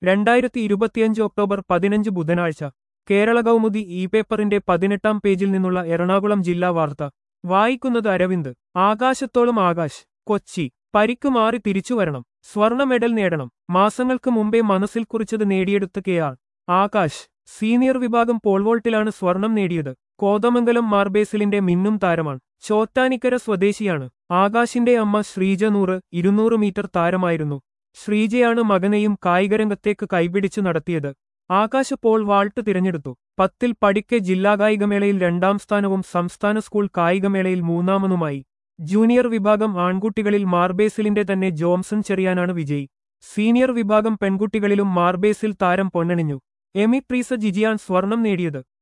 രണ്ടായിരത്തി ഇരുപത്തിയഞ്ച് ഒക്ടോബർ പതിനഞ്ച് ബുധനാഴ്ച കേരള കൗമുദി ഇ പേപ്പറിന്റെ പതിനെട്ടാം പേജിൽ നിന്നുള്ള എറണാകുളം ജില്ലാ വാർത്ത വായിക്കുന്നത് അരവിന്ദ് ആകാശത്തോളം ആകാശ് കൊച്ചി പരിക്ക് മാറി തിരിച്ചുവരണം സ്വർണ്ണ മെഡൽ നേടണം മാസങ്ങൾക്ക് മുമ്പേ മനസ്സിൽ കുറിച്ചത് നേടിയെടുത്ത കെ ആർ ആകാശ് സീനിയർ വിഭാഗം പോൾവോൾട്ടിലാണ് സ്വർണം നേടിയത് കോതമംഗലം മാർബേസിലിന്റെ മിന്നും താരമാണ് ചോറ്റാനിക്കര സ്വദേശിയാണ് ആകാശിന്റെ അമ്മ ശ്രീജ നൂറ് ഇരുന്നൂറ് മീറ്റർ താരമായിരുന്നു ശ്രീജയാണ് മകനെയും കായികരംഗത്തേക്ക് കൈപിടിച്ചു നടത്തിയത് ആകാശ് പോൾ വാൾട്ട് തിരഞ്ഞെടുത്തു പത്തിൽ പഠിക്കെ ജില്ലാ കായികമേളയിൽ രണ്ടാം സ്ഥാനവും സംസ്ഥാന സ്കൂൾ കായികമേളയിൽ മൂന്നാമനുമായി ജൂനിയർ വിഭാഗം ആൺകുട്ടികളിൽ മാർബേസിലിന്റെ തന്നെ ജോംസൺ ചെറിയാനാണ് വിജയി സീനിയർ വിഭാഗം പെൺകുട്ടികളിലും മാർബേസിൽ താരം പൊന്നണിഞ്ഞു എമി പ്രീസ ജിജിയാൻ സ്വർണം നേടിയത്